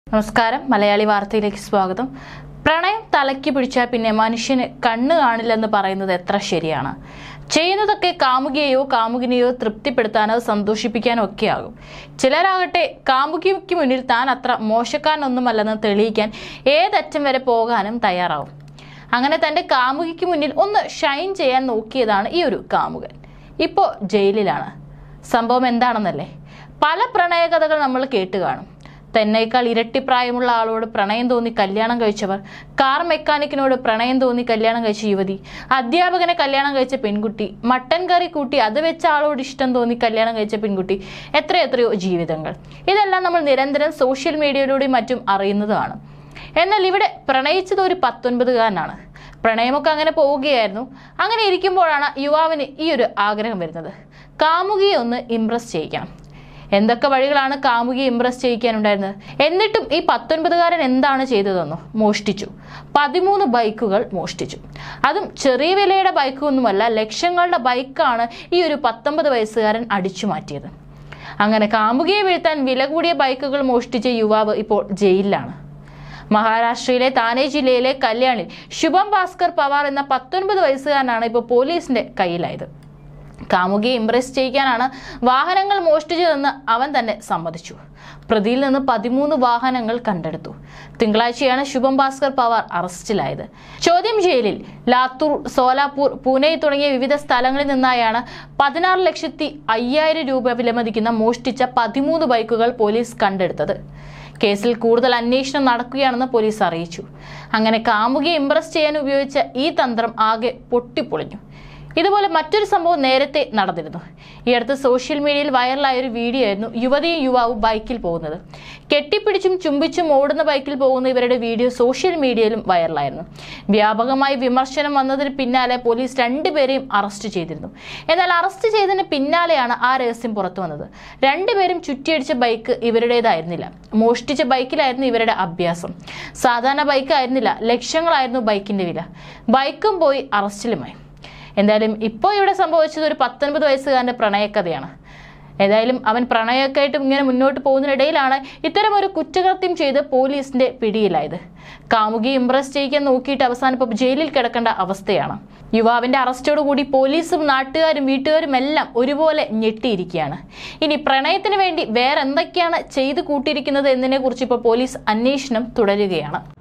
നമസ്കാരം മലയാളി വാർത്തയിലേക്ക് സ്വാഗതം പ്രണയം തലയ്ക്ക് പിടിച്ചാൽ പിന്നെ മനുഷ്യന് കണ്ണ് കാണില്ലെന്ന് പറയുന്നത് എത്ര ശരിയാണ് ചെയ്യുന്നതൊക്കെ കാമുകിയെയോ കാമുകിനെയോ തൃപ്തിപ്പെടുത്താനോ സന്തോഷിപ്പിക്കാനോ ഒക്കെ ആകും ചിലരാകട്ടെ കാമുകിക്ക് മുന്നിൽ താൻ അത്ര മോശക്കാരനൊന്നുമല്ലെന്ന് തെളിയിക്കാൻ ഏതറ്റം വരെ പോകാനും തയ്യാറാവും അങ്ങനെ തന്റെ കാമുകിക്ക് മുന്നിൽ ഒന്ന് ഷൈൻ ചെയ്യാൻ നോക്കിയതാണ് ഈ ഒരു കാമുകൻ ഇപ്പോൾ ജയിലിലാണ് സംഭവം എന്താണെന്നല്ലേ പല പ്രണയകഥകൾ നമ്മൾ കേട്ട് കാണും തന്നേക്കാൾ ഇരട്ടി പ്രായമുള്ള ആളോട് പ്രണയം തോന്നി കല്യാണം കഴിച്ചവർ കാർ മെക്കാനിക്കിനോട് പ്രണയം തോന്നി കല്യാണം കഴിച്ച യുവതി അധ്യാപകനെ കല്യാണം കഴിച്ച പെൺകുട്ടി മട്ടൻ കറി കൂട്ടി അത് വെച്ച ആളോട് ഇഷ്ടം തോന്നി കല്യാണം കഴിച്ച പെൺകുട്ടി എത്ര എത്രയോ ജീവിതങ്ങൾ ഇതെല്ലാം നമ്മൾ നിരന്തരം സോഷ്യൽ മീഡിയയിലൂടെയും മറ്റും അറിയുന്നതാണ് എന്നാൽ ഇവിടെ പ്രണയിച്ചത് ഒരു പത്തൊൻപതുകാരനാണ് പ്രണയമൊക്കെ അങ്ങനെ പോവുകയായിരുന്നു അങ്ങനെ ഇരിക്കുമ്പോഴാണ് യുവാവിന് ഈ ഒരു ആഗ്രഹം വരുന്നത് കാമുകിയെ ഒന്ന് ഇംപ്രസ് ചെയ്യിക്കണം എന്തൊക്കെ വഴികളാണ് കാമുകിയെ ഇംപ്രസ് ചെയ്യിക്കാനുണ്ടായിരുന്നത് എന്നിട്ടും ഈ പത്തൊൻപതുകാരൻ എന്താണ് ചെയ്തതെന്നോ മോഷ്ടിച്ചു പതിമൂന്ന് ബൈക്കുകൾ മോഷ്ടിച്ചു അതും ചെറിയ വിലയുടെ ബൈക്കൊന്നുമല്ല ലക്ഷങ്ങളുടെ ബൈക്കാണ് ഈ ഒരു പത്തൊമ്പത് വയസ്സുകാരൻ അടിച്ചു മാറ്റിയത് അങ്ങനെ കാമുകിയെ വീഴ്ത്താൻ വില കൂടിയ ബൈക്കുകൾ മോഷ്ടിച്ച യുവാവ് ഇപ്പോൾ ജയിലിലാണ് മഹാരാഷ്ട്രയിലെ താനെ ജില്ലയിലെ കല്യാണിൽ ശുഭം ഭാസ്കർ പവാർ എന്ന പത്തൊൻപത് വയസ്സുകാരനാണ് ഇപ്പോൾ പോലീസിന്റെ കയ്യിലായത് കാമുകിയെ ഇംപ്രസ് ചെയ്യിക്കാനാണ് വാഹനങ്ങൾ മോഷ്ടിച്ചതെന്ന് അവൻ തന്നെ സമ്മതിച്ചു പ്രതിയിൽ നിന്ന് പതിമൂന്ന് വാഹനങ്ങൾ കണ്ടെടുത്തു തിങ്കളാഴ്ചയാണ് ശുഭം ഭാസ്കർ പവാർ അറസ്റ്റിലായത് ചോദ്യം ജയിലിൽ ലാത്തൂർ സോലാപൂർ പൂനെ തുടങ്ങിയ വിവിധ സ്ഥലങ്ങളിൽ നിന്നായാണ് പതിനാറ് ലക്ഷത്തി അയ്യായിരം രൂപ വിലമതിക്കുന്ന മോഷ്ടിച്ച പതിമൂന്ന് ബൈക്കുകൾ പോലീസ് കണ്ടെടുത്തത് കേസിൽ കൂടുതൽ അന്വേഷണം നടക്കുകയാണെന്ന് പോലീസ് അറിയിച്ചു അങ്ങനെ കാമുകിയെ ഇംപ്രസ് ചെയ്യാൻ ഉപയോഗിച്ച ഈ തന്ത്രം ആകെ പൊട്ടിപ്പൊളിഞ്ഞു ഇതുപോലെ മറ്റൊരു സംഭവം നേരത്തെ നടന്നിരുന്നു ഈ അടുത്ത് സോഷ്യൽ മീഡിയയിൽ വൈറലായ ഒരു വീഡിയോ ആയിരുന്നു യുവതിയും യുവാവും ബൈക്കിൽ പോകുന്നത് കെട്ടിപ്പിടിച്ചും ചുംബിച്ചും ഓടുന്ന ബൈക്കിൽ പോകുന്ന ഇവരുടെ വീഡിയോ സോഷ്യൽ മീഡിയയിലും വൈറലായിരുന്നു വ്യാപകമായി വിമർശനം വന്നതിന് പിന്നാലെ പോലീസ് രണ്ടുപേരെയും അറസ്റ്റ് ചെയ്തിരുന്നു എന്നാൽ അറസ്റ്റ് ചെയ്തതിന് പിന്നാലെയാണ് ആ രഹസ്യം പുറത്തു വന്നത് രണ്ടുപേരും ചുറ്റിയടിച്ച ബൈക്ക് ഇവരുടേതായിരുന്നില്ല മോഷ്ടിച്ച ബൈക്കിലായിരുന്നു ഇവരുടെ അഭ്യാസം സാധാരണ ബൈക്ക് ആയിരുന്നില്ല ലക്ഷങ്ങളായിരുന്നു ബൈക്കിന്റെ വില ബൈക്കും പോയി അറസ്റ്റിലുമായി എന്തായാലും ഇപ്പോൾ ഇവിടെ സംഭവിച്ചത് ഒരു പത്തൊൻപത് വയസ്സുകാരൻ്റെ പ്രണയക്കഥയാണ് ഏതായാലും അവൻ പ്രണയമൊക്കെയായിട്ടും ഇങ്ങനെ മുന്നോട്ട് പോകുന്നതിനിടയിലാണ് ഇത്തരം ഒരു കുറ്റകൃത്യം ചെയ്ത് പോലീസിന്റെ പിടിയിലായത് കാമുകി ഇംപ്രസ് ചെയ്യിക്കാൻ നോക്കിയിട്ട് അവസാനം ഇപ്പോൾ ജയിലിൽ കിടക്കേണ്ട അവസ്ഥയാണ് യുവാവിന്റെ അറസ്റ്റോടുകൂടി പോലീസും നാട്ടുകാരും വീട്ടുകാരും എല്ലാം ഒരുപോലെ ഞെട്ടിയിരിക്കുകയാണ് ഇനി പ്രണയത്തിന് വേണ്ടി വേറെ എന്തൊക്കെയാണ് ചെയ്തു കൂട്ടിയിരിക്കുന്നത് എന്നതിനെ കുറിച്ച് ഇപ്പോൾ പോലീസ് അന്വേഷണം തുടരുകയാണ്